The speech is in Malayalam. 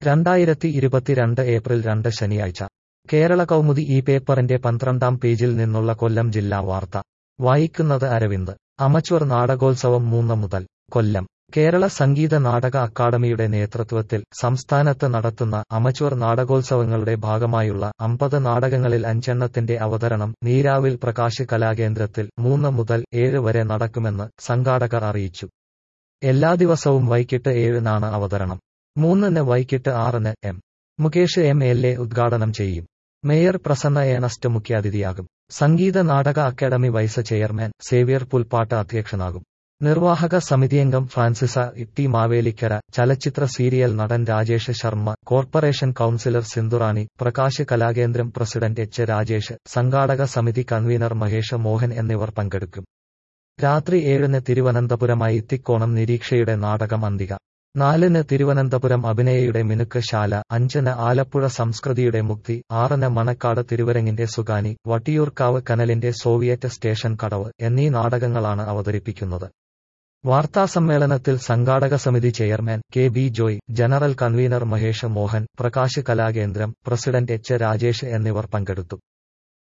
രണ്ടായിരത്തി ഇരുപത്തിരണ്ട് ഏപ്രിൽ രണ്ട് ശനിയാഴ്ച കേരള കൗമുദി ഈ പേപ്പറിന്റെ പന്ത്രണ്ടാം പേജിൽ നിന്നുള്ള കൊല്ലം ജില്ലാ വാർത്ത വായിക്കുന്നത് അരവിന്ദ് അമച്വർ നാടകോത്സവം മൂന്ന് മുതൽ കൊല്ലം കേരള സംഗീത നാടക അക്കാദമിയുടെ നേതൃത്വത്തിൽ സംസ്ഥാനത്ത് നടത്തുന്ന അമച്വർ നാടകോത്സവങ്ങളുടെ ഭാഗമായുള്ള അമ്പത് നാടകങ്ങളിൽ അഞ്ചെണ്ണത്തിന്റെ അവതരണം നീരാവിൽ പ്രകാശ് കലാകേന്ദ്രത്തിൽ മൂന്ന് മുതൽ ഏഴ് വരെ നടക്കുമെന്ന് സംഘാടകർ അറിയിച്ചു എല്ലാ ദിവസവും വൈകിട്ട് ഏഴിനാണ് അവതരണം മൂന്നിന് വൈകിട്ട് ആറിന് M Mukesh M L A ഉദ്ഘാടനം ചെയ്യും മേയർ പ്രസന്ന ഏണസ്റ്റ് മുഖ്യാതിഥിയാകും സംഗീത നാടക academy vice chairman Xavier Pulppattu അധ്യക്ഷനാകും നിർവാഹക സമിതിയംഗം ഫ്രാൻസിസ ടി മാവേലിക്കര ചലച്ചിത്ര സീരിയൽ നടൻ Rajesh Sharma corporation councillor Sindhurani Prakash Kalakendram president H Rajesh സംഘാടക സമിതി കൺവീനർ മഹേഷ് മോഹൻ എന്നിവർ പങ്കെടുക്കും രാത്രി ഏഴിന് തിരുവനന്തപുരം ഐത്തിക്കോണം നിരീക്ഷയുടെ നാടകം അന്തിക നാലിന് തിരുവനന്തപുരം അഭിനയയുടെ മിനുക്ക് ശാല അഞ്ചിന് ആലപ്പുഴ സംസ്കൃതിയുടെ മുക്തി ആറിന് മണക്കാട് തിരുവരങ്ങിന്റെ സുഗാനി വട്ടിയൂർക്കാവ് കനലിന്റെ സോവിയറ്റ് സ്റ്റേഷൻ കടവ് എന്നീ നാടകങ്ങളാണ് അവതരിപ്പിക്കുന്നത് വാർത്താസമ്മേളനത്തിൽ സംഘാടക സമിതി chairman K B Joy general convener Mahesh Mohan Prakash Kalakendram president H Rajesh എന്നിവർ പങ്കെടുത്തു